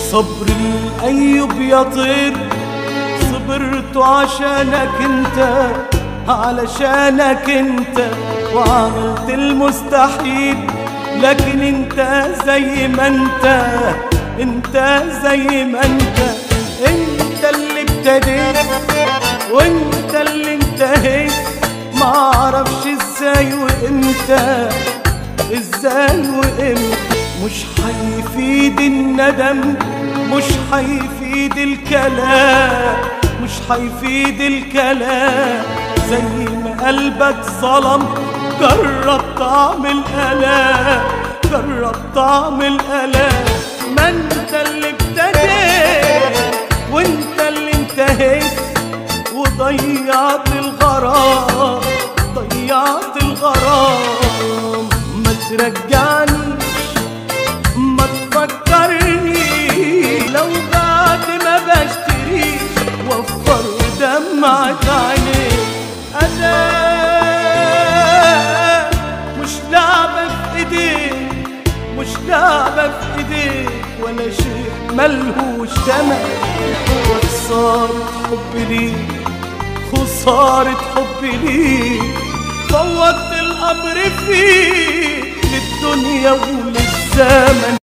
صبر الأيوب يا طير صبرت عشانك انت علشانك انت وعملت المستحيل لكن انت زي ما انت انت زي ما انت انت اللي ابتديت وانت اللي انتهيت معرفش ازاي وامتى ازاي وامتى مش هيفيد الندم مش هيفيد الكلام مش هيفيد الكلام زي ما قلبك ظلم جرب طعم الالام جرب طعم الالام ما انت اللي ابتديت وانت اللي انتهيت وضيعت الغرام ضيعت الغرام ما ترجعنيش ما تفكرني لو بعد ما بشتريش وفر دمعة عينيك أنا مش لعبة في ايديك مش لعبة في ايديك ولا شيء ملهوش تمن وخسارة حبي ليك خسارة حبي ليك فوضت الأمر فيك للدنيا وللزمن